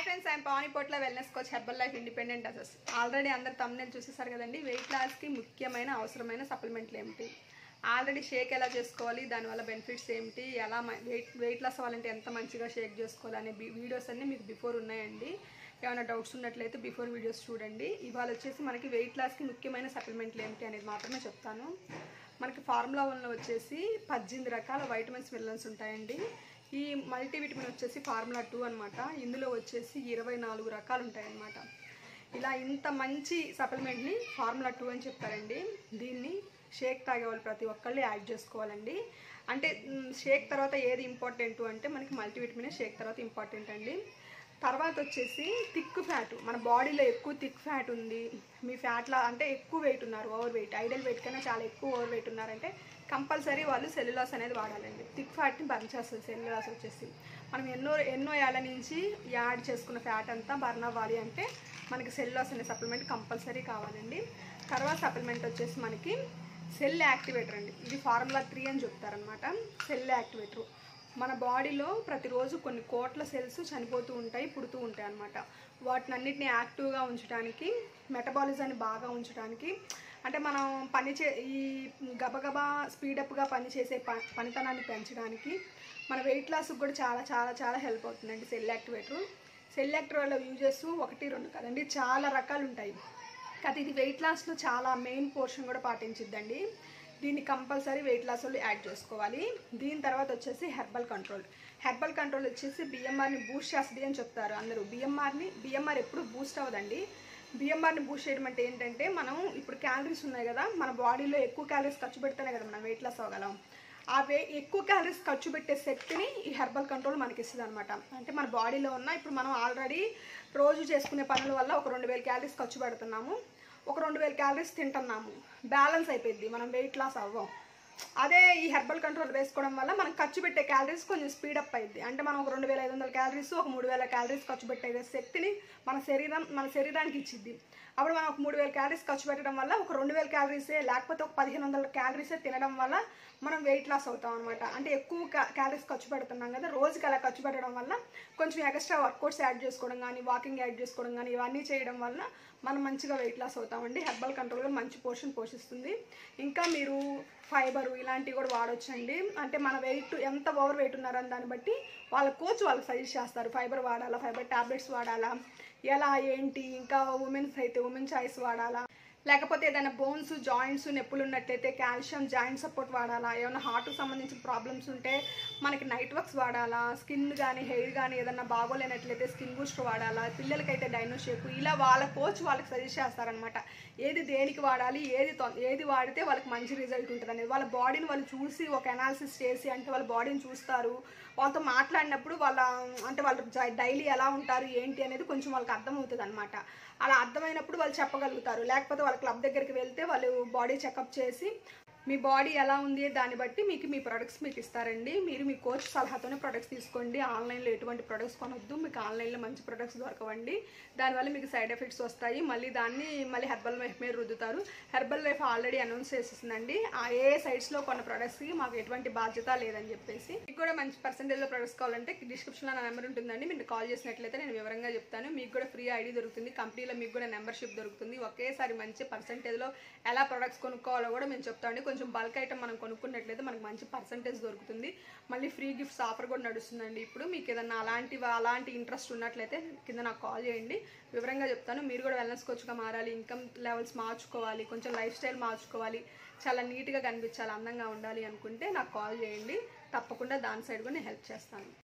friends I'm Panipotla wellness coach Herbalife independent అసెస్ already అందరు తమ్ముని చూసేసారు కదండి వెయిట్ లాస్కి ముఖ్యమైన అవసరమైన సప్లిమెంట్లు ఏమిటి ఆల్రెడీ షేక్ ఎలా చేసుకోవాలి దానివల్ల బెనిఫిట్స్ ఏమిటి ఎలా వెయిట్ వెయిట్ లాస్ అవ్వాలంటే ఎంత మంచిగా షేక్ చేసుకోవాలి అనే బి- వీడియోస్ అన్నీ మీకు బిఫోర్ ఉన్నాయండి ఏమైనా డౌట్స్ ఉన్నట్లయితే బిఫోర్ వీడియోస్ చూడండి ఇవాళ వచ్చేసి మనకి వెయిట్ లాస్కి ముఖ్యమైన సప్లిమెంట్లు ఏమిటి అనేది మాత్రమే చెప్తాను మనకి ఫార్ములా వన్లో వచ్చేసి పద్దెనిమిది రకాల వైటమిన్స్ మినరల్స్ ఉంటాయండి ఈ మల్టీవిటమిన్ వచ్చేసి ఫార్ములా టూ అనమాట ఇందులో వచ్చేసి ఇరవై నాలుగు రకాలు ఉంటాయన్నమాట ఇలా ఇంత మంచి సప్లిమెంట్ని ఫార్ములా టూ అని చెప్తారండి దీన్ని షేక్ తాగే వాళ్ళు ప్రతి ఒక్కళ్ళు యాడ్ చేసుకోవాలండి అంటే మ్, షేక్ తర్వాత ఏది ఇంపార్టెంట్ అంటే మనకి మల్టీవిటమిన్ షేక్ తర్వాత ఇంపార్టెంట్ అండి తర్వాత వచ్చేసి థిక్ ఫ్యాట్ మన బాడీలో ఎక్కువ థిక్ ఫ్యాట్ ఉంది మీ ఫ్యాట్లా అంటే ఎక్కువ వెయిట్ ఉన్నారు ఓవర్ వెయిట్ ఐడల్ వెయిట్ కన్నా చాలా ఎక్కువ ఓవర్ వెయిట్ ఉన్నారంటే కంపల్సరీ వాళ్ళు సెల్యులాస్ అనేది వాడాలండి థిక్ ఫ్యాట్ని బర్న్ చేస్తుంది సెల్యులాస్ వచ్చేసి మనం ఎన్నో ఎన్నో ఏళ్ళ నుంచి యాడ్ చేసుకున్న ఫ్యాట్ అంతా బర్న్ అవ్వాలి అంటే మనకి సెల్యులాస్ అనే సప్లిమెంట్ కంపల్సరీ కావాలండి తర్వాత సప్లిమెంట్ వచ్చేసి మనకి సెల్ యాక్టివేటర్ అండి ఇది ఫార్ములా త్రీ అని చెప్తారనమాట సెల్ యాక్టివేటర్ మన బాడీలో ప్రతిరోజు కొన్ని కోట్ల సెల్స్ చనిపోతూ ఉంటాయి పుడుతూ ఉంటాయి అన్నమాట వాటిని అన్నిటిని యాక్టివ్గా ఉంచడానికి మెటబాలిజాన్ని బాగా ఉంచడానికి అంటే మనం పని చే ఈ గబగబా స్పీడప్గా పనిచేసే ప పనితనాన్ని పెంచడానికి మన వెయిట్ లాస్కి కూడా చాలా చాలా చాలా హెల్ప్ అవుతుందండి cell activator cell activator uses ఒకటి రెండు కదండి చాలా రకాలు ఉంటాయి కాకపోతే ఇది వెయిట్ లాస్లో చాలా మెయిన్ పోర్షన్ కూడా పాటించిద్దండి దీన్ని కంపల్సరీ వెయిట్ లాస్ వాళ్ళు యాడ్ చేసుకోవాలి దీని తర్వాత వచ్చేసి హెర్బల్ కంట్రోల్ హెర్బల్ కంట్రోల్ వచ్చేసి బిఎంఆర్ని బూస్ట్ చేస్తుంది అని చెప్తారు అందరూ బిఎంఆర్ని బిఎంఆర్ ఎప్పుడు బూస్ట్ అవ్వదండి బిఎంఆర్ని బూస్ట్ చేయడం అంటే ఏంటంటే మనం ఇప్పుడు క్యాలరీస్ ఉన్నాయి కదా మన బాడీలో ఎక్కువ క్యాలరీస్ ఖర్చు పెడితేనే కదా మనం వెయిట్ లాస్ అవ్వగలం ఆ వే ఎక్కువ క్యాలరీస్ ఖర్చు పెట్టే శక్తిని ఈ హెర్బల్ కంట్రోల్ మనకి ఇస్తుంది అనమాట అంటే మన బాడీలో ఉన్న ఇప్పుడు మనం ఆల్రెడీ రోజు చేసుకునే పనుల వల్ల ఒక రెండు వేల క్యాలరీస్ ఖర్చు పెడుతున్నాము ఒక రెండు వేల క్యాలరీస్ తింటున్నాము బ్యాలెన్స్ అయిపోయింది మనం వెయిట్ లాస్ అవ్వం అదే ఈ హెర్బల్ కంట్రోల్ వేసుకోవడం వల్ల మనం ఖర్చు పెట్టే క్యాలరీస్ కొంచెం స్పీడప్ అయింది అంటే మనం ఒక రెండు వేల ఐదు వందల క్యాలరీస్ ఒక మూడు వేల క్యాలరీస్ ఖర్చు పెట్టే శక్తిని మన శరీరం మన శరీరానికి ఇచ్చిద్ది అప్పుడు మనం ఒక మూడు వేల క్యాలరీస్ ఖర్చు పెట్టడం వల్ల ఒక రెండు వేల క్యాలరీసే లేకపోతే ఒక పదిహేను వందల క్యాలరీసే తినడం వల్ల మనం వెయిట్ లాస్ అవుతాం అనమాట అంటే ఎక్కువ క్యాలరీస్ ఖర్చు పెడుతున్నాం కదా రోజుకి అలా ఖర్చు పెట్టడం వల్ల కొంచెం ఎక్స్ట్రా వర్కౌట్స్ యాడ్ చేసుకోవడం కానీ వాకింగ్ యాడ్ చేసుకోవడం కానీ ఇవన్నీ చేయడం వల్ల మనం మంచిగా వెయిట్ లాస్ అవుతామండి హెర్బల్ కంట్రోల్ కూడా మంచి పోర్షన్ పోషిస్తుంది ఇంకా మీరు ఫైబర్ ఇలాంటివి కూడా వాడొచ్చండి అంటే మన వెయిట్ ఎంత ఓవర్ వెయిట్ ఉన్నారని దాన్ని బట్టి వాళ్ళ కోచ్ వాళ్ళకి సజెస్ట్ చేస్తారు ఫైబర్ వాడాలా ఫైబర్ టాబ్లెట్స్ వాడాలా ఎలా ఏంటి ఇంకా ఉమెన్స్ అయితే ఉమెన్ చాయిస్ వాడాలా లేకపోతే ఏదైనా బోన్స్ జాయింట్స్ నొప్పులు ఉన్నట్లయితే కాల్షియం జాయింట్ సపోర్ట్ వాడాలా ఏమైనా హార్ట్కి సంబంధించిన ప్రాబ్లమ్స్ ఉంటే మనకి నైట్ వర్క్స్ వాడాలా స్కిన్ కానీ హెయిర్ కానీ ఏదైనా బాగోలేనట్లయితే స్కిన్ బూస్టర్ వాడాలా పిల్లలకైతే డైనో షేక్ ఇలా వాళ్ళ కోచ్ వాళ్ళకి సజెస్ట్ చేస్తారనమాట ఏది దేనికి వాడాలి ఏది తొ- ఏది వాడితే వాళ్ళకి మంచి రిజల్ట్ ఉంటుంది అనేది వాళ్ళ బాడీని వాళ్ళు చూసి ఒక అనాలిసిస్ చేసి అంటే వాళ్ళ బాడీని చూస్తారు వాళ్ళతో మాట్లాడినప్పుడు వాళ్ళ అంటే వాళ్ళు డైలీ ఎలా ఉంటారు ఏంటి అనేది కొంచెం వాళ్ళకి అర్థమవుతుంది అనమాట అలా అర్థమైనప్పుడు వాళ్ళు చెప్పగలుగుతారు లేకపోతే వాళ్ళ క్లబ్ దగ్గరికి వెళ్తే వాళ్ళు బాడీ చెకప్ చేసి మీ బాడీ ఎలా ఉంది దాన్ని బట్టి మీకు మీ ప్రొడక్ట్స్ మీకు ఇస్తారండి మీరు మీ కోచ్ సలహాతోనే ప్రొడక్ట్స్ తీసుకోండి ఆన్లైన్లో ఎటువంటి ప్రొడక్ట్స్ కొనొద్దు మీకు ఆన్లైన్లో మంచి ప్రొడక్ట్స్ దొరకవండి దానివల్ల మీకు సైడ్ ఎఫెక్ట్స్ వస్తాయి మళ్ళీ దాన్ని మళ్ళీ హెర్బల్ వైఫ్ మీద రుద్దుతారు హెర్బల్ వైఫ్ ఆల్రెడీ అనౌన్స్ చేసేసిందండి ఆ ఏ సైట్స్లో కొన్న ప్రొడక్ట్స్కి మాకు ఎటువంటి బాధ్యత లేదని చెప్పేసి మీకు కూడా మంచి పర్సెంటేజ్లో ప్రొడక్ట్స్ కావాలంటే డిస్క్రిప్షన్లో నా నెంబర్ ఉంటుందండి మీరు కాల్ చేసినట్లయితే నేను వివరంగా చెప్తాను మీకు కూడా ఫ్రీ ఐడి దొరుకుతుంది కంపెనీలో మీకు కూడా మెంబర్షిప్ దొరుకుతుంది ఒకేసారి మంచి పర్సెంటేజ్లో ఎలా ప్రొడక్ట్స్ కొనుక్కోవాలో కూడా మేము చెప్తామండి కొంచెం బల్క్ ఐటమ్ మనం కొనుక్కున్నట్లయితే మనకు మంచి పర్సెంటేజ్ దొరుకుతుంది మళ్ళీ ఫ్రీ గిఫ్ట్స్ ఆఫర్ కూడా నడుస్తుందండి ఇప్పుడు మీకు ఏదన్నా అలాంటి అలాంటి ఇంట్రెస్ట్ ఉన్నట్లయితే కింద నాకు కాల్ చేయండి వివరంగా చెప్తాను మీరు కూడా వెల్నెస్ కోచ్గా మారాలి ఇన్కమ్ లెవెల్స్ మార్చుకోవాలి కొంచెం లైఫ్ స్టైల్ మార్చుకోవాలి చాలా నీట్గా కనిపించాలి అందంగా ఉండాలి అనుకుంటే నాకు కాల్ చేయండి తప్పకుండా దాని సైడ్ కూడా నేను హెల్ప్ చేస్తాను